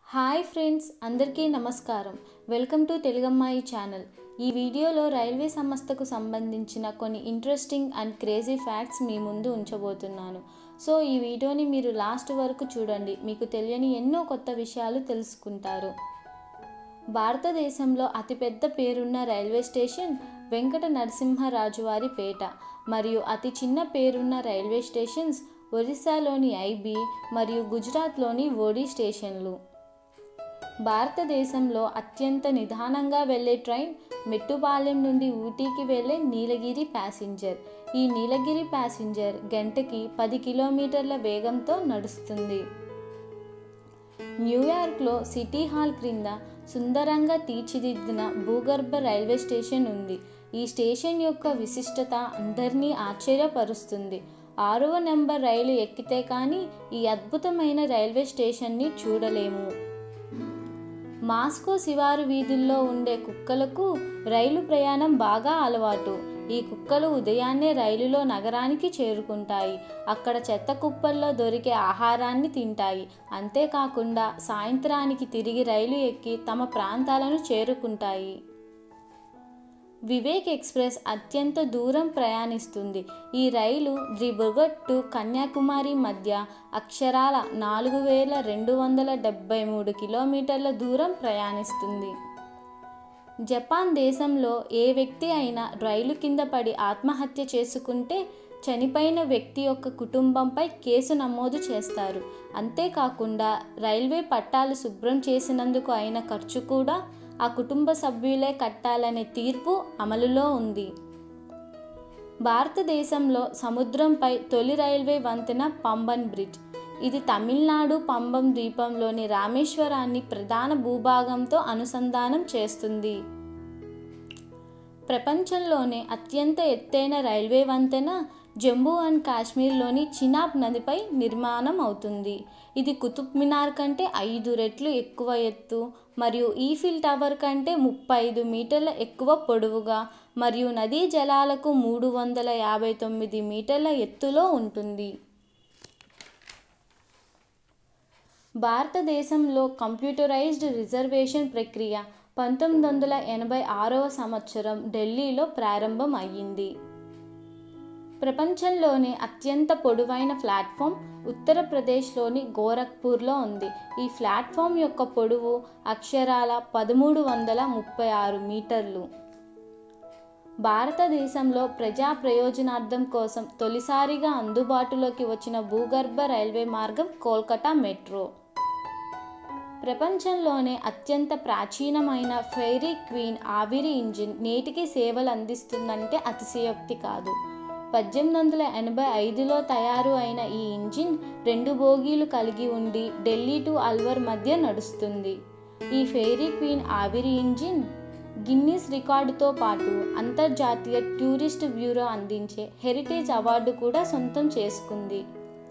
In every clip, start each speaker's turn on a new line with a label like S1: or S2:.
S1: hi friends అందరికీ నమస్కారం welcome to తెలుగమ్మాయి channel ఈ వీడియోలో రైల్వే సంస్థకు సంబంధించిన కొన్ని ఇంట్రెస్టింగ్ అండ్ క్రేజీ ఫ్యాక్ట్స్ మీ ముందు ఉంచబోతున్నాను సో ఈ వీడియోని మీరు లాస్ట్ వరకు చూడండి మీకు తెలియని ఎన్నో కొత్త విషయాలు తెలుసుకుంటారు భారతదేశంలో అతిపెద్ద పేరున్న రైల్వే స్టేషన్ వెంకట నరసింహరాజు వారి పేట మరియు అతి చిన్న పేరున్న రైల్వే స్టేషన్స్ ఒరిస్సాలోని ఐబీ మరియు గుజరాత్లోని ఓడి స్టేషన్లు భారతదేశంలో అత్యంత నిదానంగా వెళ్ళే ట్రైన్ మెట్టుపాలెం నుండి ఊటీకి వెళ్ళే నీలగిరి ప్యాసింజర్ ఈ నీలగిరి ప్యాసింజర్ గంటకి పది కిలోమీటర్ల వేగంతో నడుస్తుంది న్యూయార్క్లో సిటీ హాల్ క్రింద సుందరంగా తీర్చిదిద్దిన భూగర్భ రైల్వే స్టేషన్ ఉంది ఈ స్టేషన్ యొక్క విశిష్టత అందరినీ ఆశ్చర్యపరుస్తుంది ఆరవ నెంబర్ రైలు ఎక్కితే కానీ ఈ అద్భుతమైన రైల్వే స్టేషన్ని చూడలేము మాస్కో శివారు వీధుల్లో ఉండే కుక్కలకు రైలు ప్రయాణం బాగా అలవాటు ఈ కుక్కలు ఉదయాన్నే రైలులో నగరానికి చేరుకుంటాయి అక్కడ చెత్త కుప్పల్లో దొరికే ఆహారాన్ని తింటాయి అంతేకాకుండా సాయంత్రానికి తిరిగి రైలు ఎక్కి తమ ప్రాంతాలను చేరుకుంటాయి వివేక్ ఎక్స్ప్రెస్ అత్యంత దూరం ప్రయాణిస్తుంది ఈ రైలు దిబ్రుగఢ్ టు కన్యాకుమారి మధ్య అక్షరాల నాలుగు వేల రెండు వందల డెబ్బై మూడు కిలోమీటర్ల దూరం ప్రయాణిస్తుంది జపాన్ దేశంలో ఏ వ్యక్తి అయినా రైలు కింద పడి ఆత్మహత్య చేసుకుంటే చనిపోయిన వ్యక్తి యొక్క కుటుంబంపై కేసు నమోదు చేస్తారు అంతేకాకుండా రైల్వే పట్టాలు శుభ్రం చేసినందుకు అయిన ఖర్చు కూడా ఆ కుటుంబ సభ్యులే కట్టాలనే తీర్పు అమలులో ఉంది భారతదేశంలో సముద్రంపై తొలి రైల్వే వంతెన పంబన్ బ్రిడ్జ్ ఇది తమిళనాడు పంబం ద్వీపంలోని రామేశ్వరాన్ని ప్రధాన భూభాగంతో అనుసంధానం చేస్తుంది ప్రపంచంలోనే అత్యంత ఎత్తైన రైల్వే వంతెన జమ్మూ అండ్ కాశ్మీర్లోని చినాబ్ నదిపై నిర్మాణం అవుతుంది ఇది కుతుబ్ మినార్ కంటే ఐదు రెట్లు ఎక్కువ ఎత్తు మరియు ఈఫిల్ టవర్ కంటే ముప్పై ఐదు మీటర్ల ఎక్కువ పొడవుగా మరియు నదీ జలాలకు మూడు వందల యాభై తొమ్మిది మీటర్ల ఎత్తులో ఉంటుంది భారతదేశంలో కంప్యూటరైజ్డ్ రిజర్వేషన్ ప్రక్రియ పంతొమ్మిది వందల ఎనభై ఆరవ సంవత్సరం ఢిల్లీలో ప్రారంభం అయ్యింది ప్రపంచంలోనే అత్యంత పొడవైన ప్లాట్ఫామ్ ఉత్తరప్రదేశ్లోని గోరఖ్పూర్లో ఉంది ఈ ప్లాట్ఫామ్ యొక్క పొడవు అక్షరాల పదమూడు వందల ముప్పై ఆరు మీటర్లు భారతదేశంలో ప్రజా ప్రయోజనార్థం కోసం తొలిసారిగా అందుబాటులోకి వచ్చిన భూగర్భ రైల్వే మార్గం కోల్కతా మెట్రో ప్రపంచంలోనే అత్యంత ప్రాచీనమైన ఫెయిరీ క్వీన్ ఆవిరి ఇంజిన్ నేటికి సేవలు అందిస్తుందంటే అతిశయోక్తి కాదు పద్దెనిమిది వందల ఎనభై ఐదులో తయారు అయిన ఈ ఇంజిన్ రెండు బోగీలు కలిగి ఉండి ఢిల్లీ టు అల్వర్ మధ్య నడుస్తుంది ఈ ఫెయిరీ క్వీన్ ఆవిరి ఇంజిన్ గిన్నీస్ రికార్డుతో పాటు అంతర్జాతీయ టూరిస్ట్ బ్యూరో అందించే హెరిటేజ్ అవార్డు కూడా సొంతం చేసుకుంది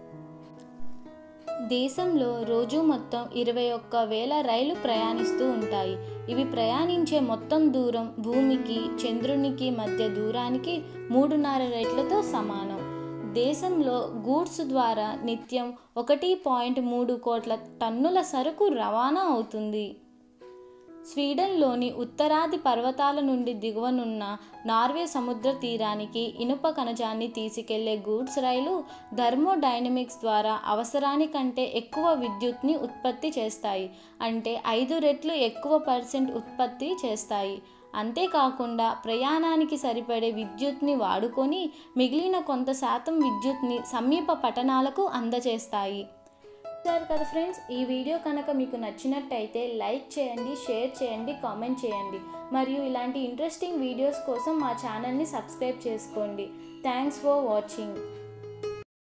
S1: దేశంలో రోజు మొత్తం ఇరవై ఒక్క వేల రైలు ప్రయాణిస్తూ ఉంటాయి ఇవి ప్రయాణించే మొత్తం దూరం భూమికి చంద్రునికి మధ్య దూరానికి మూడున్నర రెట్లతో సమానం దేశంలో గూడ్స్ ద్వారా నిత్యం ఒకటి పాయింట్ మూడు కోట్ల టన్నుల సరుకు రవాణా అవుతుంది స్వీడన్లోని ఉత్తరాది పర్వతాల నుండి దిగువనున్న నార్వే సముద్ర తీరానికి ఇనుప కణజాన్ని తీసుకెళ్లే గూడ్స్ రైలు థర్మోడైనమిక్స్ ద్వారా అవసరానికంటే ఎక్కువ విద్యుత్ని ఉత్పత్తి చేస్తాయి అంటే ఐదు రెట్లు ఎక్కువ పర్సెంట్ ఉత్పత్తి చేస్తాయి అంతేకాకుండా ప్రయాణానికి సరిపడే విద్యుత్ని వాడుకొని మిగిలిన కొంత శాతం విద్యుత్ని సమీప పట్టణాలకు అందజేస్తాయి చూసారు కదా ఫ్రెండ్స్ ఈ వీడియో కనుక మీకు నచ్చినట్టయితే లైక్ చేయండి షేర్ చేయండి కామెంట్ చేయండి మరియు ఇలాంటి ఇంట్రెస్టింగ్ వీడియోస్ కోసం మా ఛానల్ని సబ్స్క్రైబ్ చేసుకోండి థ్యాంక్స్ ఫర్ వాచింగ్